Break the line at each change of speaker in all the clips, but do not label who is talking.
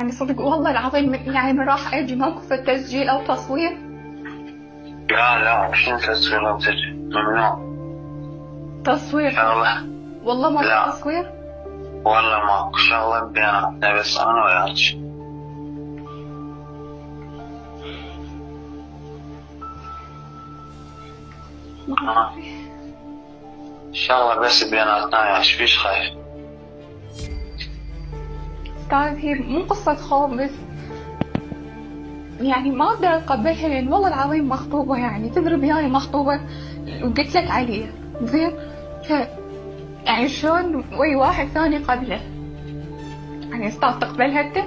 يعني صدق والله العظيم يعني من راح اجي ماكو في تسجيل او تصوير
لا لا شنو تسوي لو تجي ممنوع
تصوير
شغلة
والله ما
لا.
في تصوير
والله ماكو شغلة بيناتنا بس أنا وياك آه. شغلة بس بيناتنا وياك فيش خايف
استاذ هي مو قصة خوف بس يعني ما اقدر اتقبلها لان والله العظيم مخطوبة يعني تدري بياني مخطوبة وقلت لك عليه زين ف يعني شلون وي واحد ثاني قبله يعني استاذ تقبلها انت؟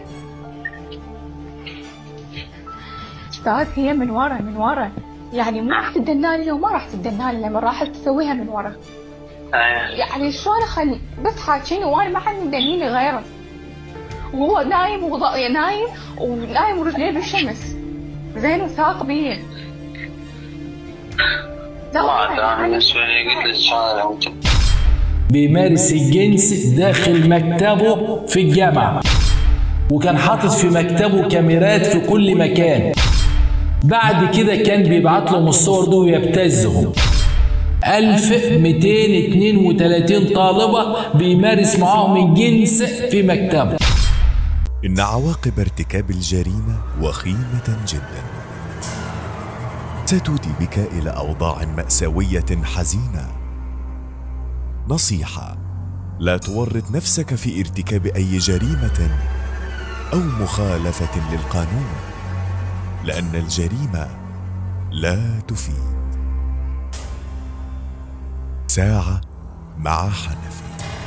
استاذ هي من ورا من ورا يعني مو راح تدنالي لو ما راح تدنالي لما راح تسويها من ورا
إيه.
يعني شلون اخلي بس حاكيني وانا ما حد مدنيني غيره وهو نايم وض... نايم ونايم ورجليه بالشمس زين وثاق بيه لا
ما
والله
أدري أنا
يعني
بالنسبة لي قلت لك أنا لو أنت
بيمارس الجنس داخل مكتبه في الجامعة وكان حاطط في مكتبه كاميرات في كل مكان بعد كده كان بيبعت لهم الصور دي ويبتزهم 1232 طالبة بيمارس معاهم الجنس في مكتبه
إن عواقب ارتكاب الجريمة وخيمة جدا ستودي بك إلى أوضاع مأساوية حزينة نصيحة لا تورط نفسك في ارتكاب أي جريمة أو مخالفة للقانون لأن الجريمة لا تفيد ساعة مع حنفي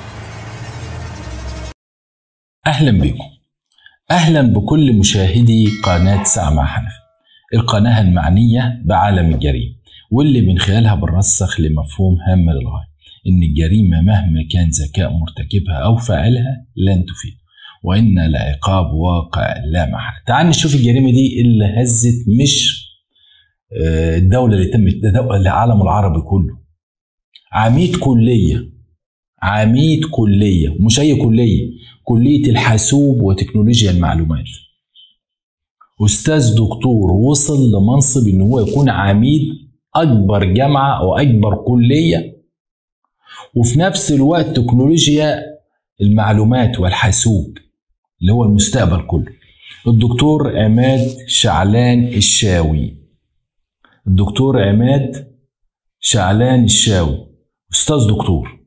أهلا بكم أهلا بكل مشاهدي قناة ساعة مع حنفي القناة المعنية بعالم الجريمة واللي من خلالها بنرسخ لمفهوم هام للغاية إن الجريمة مهما كان ذكاء مرتكبها أو فاعلها لن تفيد وإن العقاب واقع لا محالة تعال نشوف الجريمة دي اللي هزت مش آه، الدولة اللي تمت ده دولة العالم العربي كله عميد كلية عميد كلية مش أي كلية كلية الحاسوب وتكنولوجيا المعلومات أستاذ دكتور وصل لمنصب إن هو يكون عميد أكبر جامعة أو أكبر كلية وفي نفس الوقت تكنولوجيا المعلومات والحاسوب اللي هو المستقبل كله الدكتور عماد شعلان الشاوي الدكتور عماد شعلان الشاوي أستاذ دكتور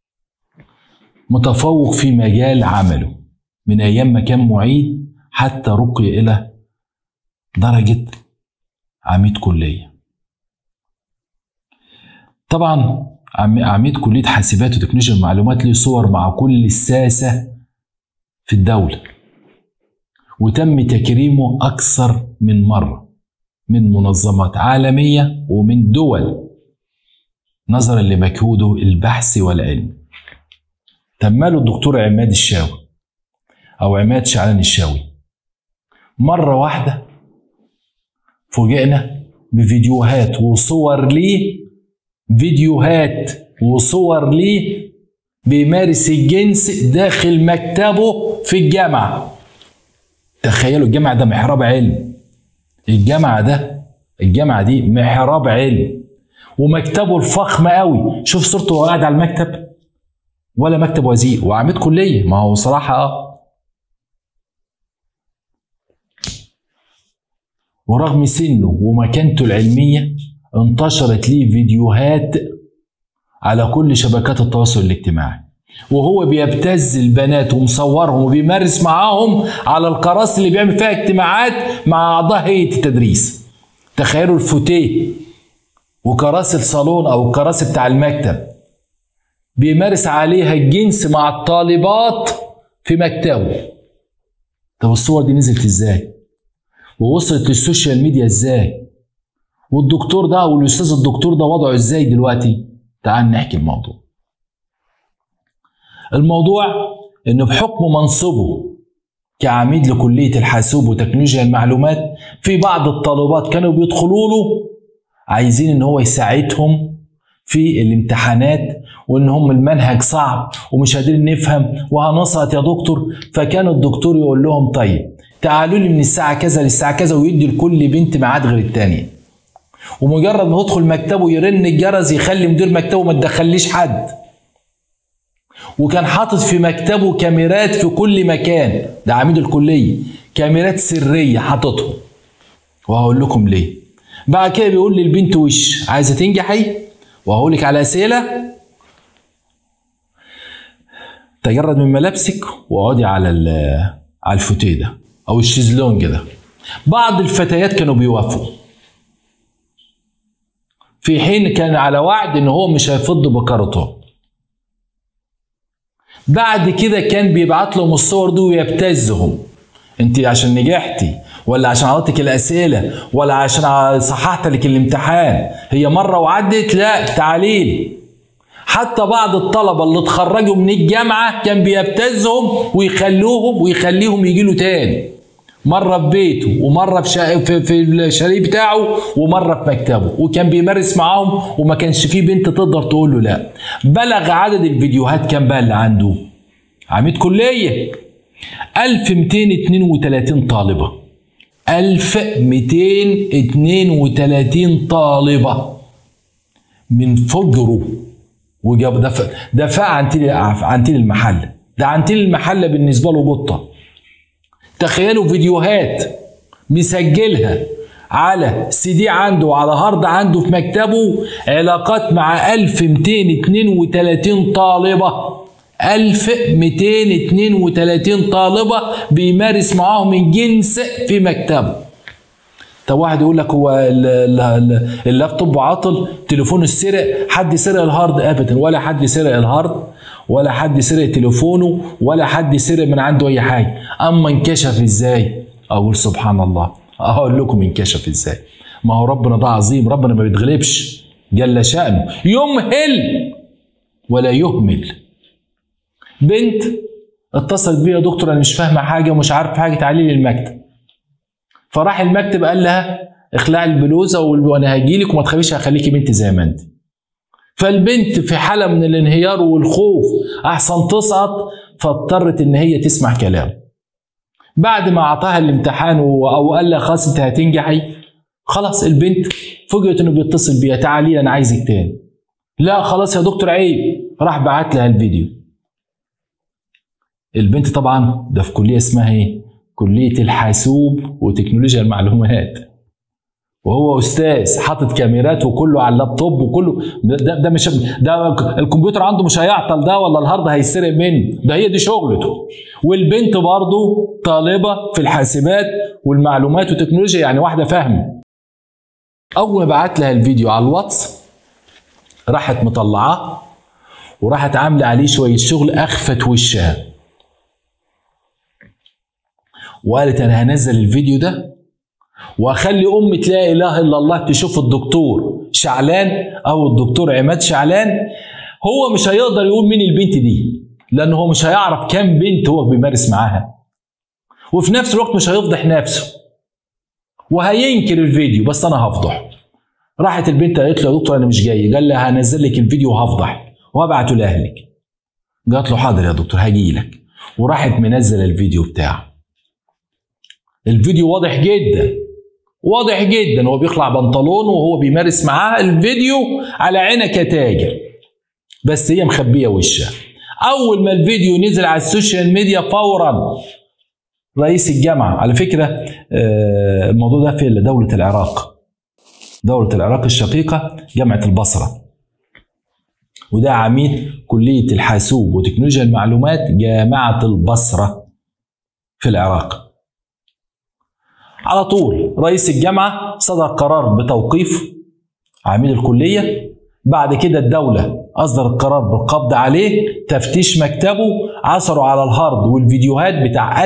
متفوق في مجال عمله من أيام ما كان معيد حتى رقي إلى درجة عميد كلية طبعا عم- عميد كلية حاسبات وتكنولوجيا المعلومات ليه صور مع كل الساسة في الدولة وتم تكريمه أكثر من مرة من منظمات عالمية ومن دول نظرا لمجهوده البحثي والعلمي تماله الدكتور عماد الشاوي او عماد شعلان الشاوي مره واحده فوجئنا بفيديوهات وصور ليه فيديوهات وصور ليه بيمارس الجنس داخل مكتبه في الجامعه تخيلوا الجامعه ده محراب علم الجامعه ده الجامعه دي محراب علم ومكتبه الفخم قوي شوف صورته وهو قاعد على المكتب ولا مكتب وزير وعميد كليه ما هو صراحه اه ورغم سنه ومكانته العلميه انتشرت ليه فيديوهات على كل شبكات التواصل الاجتماعي وهو بيبتز البنات ومصورهم وبيمارس معاهم على الكراسي اللي بيعمل فيها اجتماعات مع اعضاء هيئه التدريس تخيلوا الفوتيه وكراسي الصالون او الكراسي بتاع المكتب بيمارس عليها الجنس مع الطالبات في مكتبه طب الصور دي نزلت ازاي ووصلت للسوشيال ميديا ازاي والدكتور ده او الاستاذ الدكتور ده وضعه ازاي دلوقتي تعال نحكي الموضوع الموضوع انه بحكم منصبه كعميد لكلية الحاسوب وتكنولوجيا المعلومات في بعض الطالبات كانوا بيدخلوا له عايزين ان هو يساعدهم في الامتحانات وان هم المنهج صعب ومش قادرين نفهم وهنسقط يا دكتور فكان الدكتور يقول لهم طيب تعالوا لي من الساعه كذا للساعه كذا ويدي لكل بنت ميعاد غير التانيه ومجرد ما تدخل مكتبه يرن الجرس يخلي مدير مكتبه ما تدخليش حد وكان حاطط في مكتبه كاميرات في كل مكان ده عميد الكليه كاميرات سريه حاططهم وهقول لكم ليه بعد كده بيقول للبنت وش عايزه تنجحي وهقول لك على اسئله تجرد من ملابسك واقعدي على ال- على الفوتيه ده او الشيزلونج ده بعض الفتيات كانوا بيوافقوا في حين كان على وعد ان هو مش هيفض بكرته بعد كده كان بيبعت لهم الصور دي ويبتزهم انت عشان نجحتي ولا عشان عرضتك الاسئله ولا عشان صححت لك الامتحان هي مره وعدت لا تعالي لي حتى بعض الطلبه اللي اتخرجوا من الجامعه كان بيبتزهم ويخلوهم ويخليهم يجي تاني مره في بيته ومره في شا... في, في الشاليه بتاعه ومره في مكتبه وكان بيمارس معاهم وما كانش فيه بنت تقدر تقول له لا بلغ عدد الفيديوهات كام بقى اللي عنده عميد كليه 1232 طالبه 1232 طالبه من فجره وجاب دفع دفع عن تيل عن تيل المحله ده عن تيل المحله بالنسبه له بطه تخيلوا فيديوهات مسجلها على سي دي عنده وعلى هارد عنده في مكتبه علاقات مع 1232 طالبة 1232 طالبة بيمارس معاهم الجنس في مكتبه طب واحد يقول لك هو ال- ال- ال- اللابتوب عاطل تليفونه سرق حد سرق الهارد ابدا ولا حد سرق الهارد ولا حد سرق تليفونه ولا حد سرق من عنده اي حاجه اما انكشف ازاي اقول سبحان الله اقول لكم انكشف ازاي ما هو ربنا ده عظيم ربنا ما بيتغلبش جل شأنه يمهل ولا يهمل بنت اتصلت بيا يا دكتور انا مش فاهمه حاجه ومش عارف حاجه تعالي لي المكتب فراح المكتب قال لها اخلعي البلوزه وال- وانا هجي لك وما تخافيش هخليكي بنت زي ما انت فالبنت في حاله من الانهيار والخوف احسن تسقط فاضطرت ان هي تسمع كلامه بعد ما اعطاها الامتحان و- او قال لها خلاص انت هتنجحي خلاص البنت فوجئت انه بيتصل بيها تعالي انا عايزك تاني لا خلاص يا دكتور عيب راح بعت لها الفيديو البنت طبعا ده في كليه اسمها ايه كليه الحاسوب وتكنولوجيا المعلومات وهو استاذ حاطط كاميرات وكله على اللابتوب وكله ده, ده, ده مش ده الكمبيوتر عنده مش هيعطل ده ولا الهارد هيسرق منه ده هي دي شغلته والبنت برضه طالبه في الحاسبات والمعلومات والتكنولوجيا يعني واحده فاهمه اول ما بعت لها الفيديو على الواتس راحت مطلعاه وراحت عامله عليه شويه شغل اخفت وشها وقالت انا هنزل الفيديو ده واخلي امة لا اله الا الله تشوف الدكتور شعلان او الدكتور عماد شعلان هو مش هيقدر يقول مين البنت دي لان هو مش هيعرف كام بنت هو بيمارس معاها وفي نفس الوقت مش هيفضح نفسه وهينكر الفيديو بس انا هفضح راحت البنت قالت له يا دكتور انا مش جاي قال لها هنزل لك الفيديو وهفضح وهبعته لاهلك قالت له حاضر يا دكتور هجي لك وراحت منزل الفيديو بتاعه الفيديو واضح جدا واضح جدا هو بيخلع بنطلونه وهو بيمارس معاها الفيديو على عينك يا تاجر بس هي مخبيه وشها اول ما الفيديو نزل على السوشيال ميديا فورا رئيس الجامعه على فكره آه، الموضوع ده في دوله العراق دوله العراق الشقيقه جامعه البصره وده عميد كليه الحاسوب وتكنولوجيا المعلومات جامعه البصره في العراق على طول رئيس الجامعة صدر قرار بتوقيف عميد الكلية بعد كده الدولة أصدرت قرار بالقبض عليه تفتيش مكتبه عثروا على الهارد والفيديوهات بتاع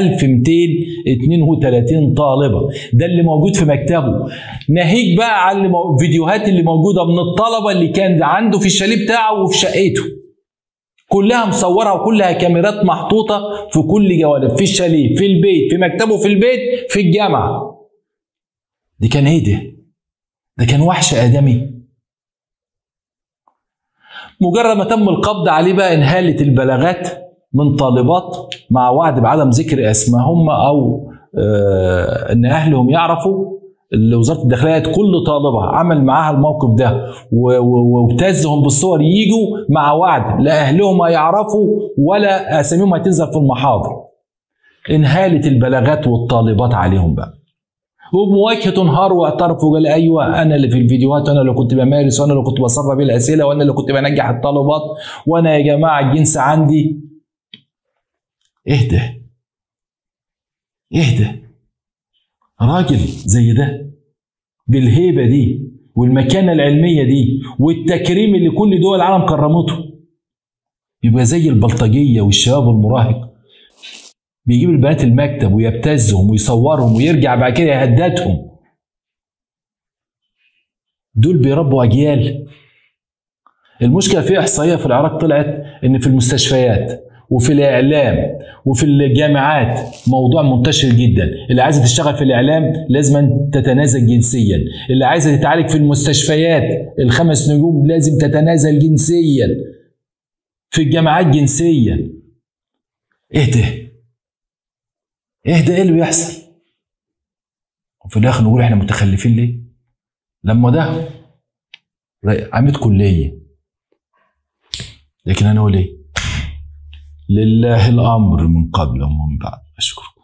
1232 طالبة ده اللي موجود في مكتبه ناهيك بقى على المو- الفيديوهات اللي موجودة من الطلبة اللي كان عنده في الشاليه بتاعه وفي شقته كلها مصورة وكلها كاميرات محطوطة في كل جوانب في الشاليه في البيت في مكتبه في البيت في الجامعة دي كان ايه ده ده كان وحش آدمي مجرد ما تم القبض عليه بقى انهالت البلاغات من طالبات مع وعد بعدم ذكر اسمائهم او آه، ان اهلهم يعرفوا اللي وزاره الداخليه كل طالبه عمل معاها الموقف ده و- و- وابتزهم بالصور يجوا مع وعد لا اهلهم هيعرفوا ولا اساميهم هتنزل في المحاضر انهالت البلاغات والطالبات عليهم بقى وبمواجهه انهار واعترف وقال ايوه انا اللي في الفيديوهات وانا اللي كنت بمارس وانا اللي كنت بسرب الاسئله وانا اللي كنت بنجح الطالبات وانا يا جماعه الجنس عندي اهدى اهدى راجل زي ده بالهيبه دي والمكانه العلميه دي والتكريم اللي كل دول العالم كرمته يبقى زي البلطجيه والشباب المراهق بيجيب البنات المكتب ويبتزهم ويصورهم ويرجع بعد كده يهددهم دول بيربوا اجيال المشكله في احصائيه في العراق طلعت ان في المستشفيات وفي الاعلام وفي الجامعات موضوع منتشر جدا اللي عايزه تشتغل في الاعلام لازم تتنازل جنسيا اللي عايزه تتعالج في المستشفيات الخمس نجوم لازم تتنازل جنسيا في الجامعات جنسيا اهدى اهدى ايه اللي بيحصل وفي الاخر نقول احنا متخلفين ليه لما ده عميد كليه لكن انا اقول ايه لله الامر من قبل ومن بعد اشكرك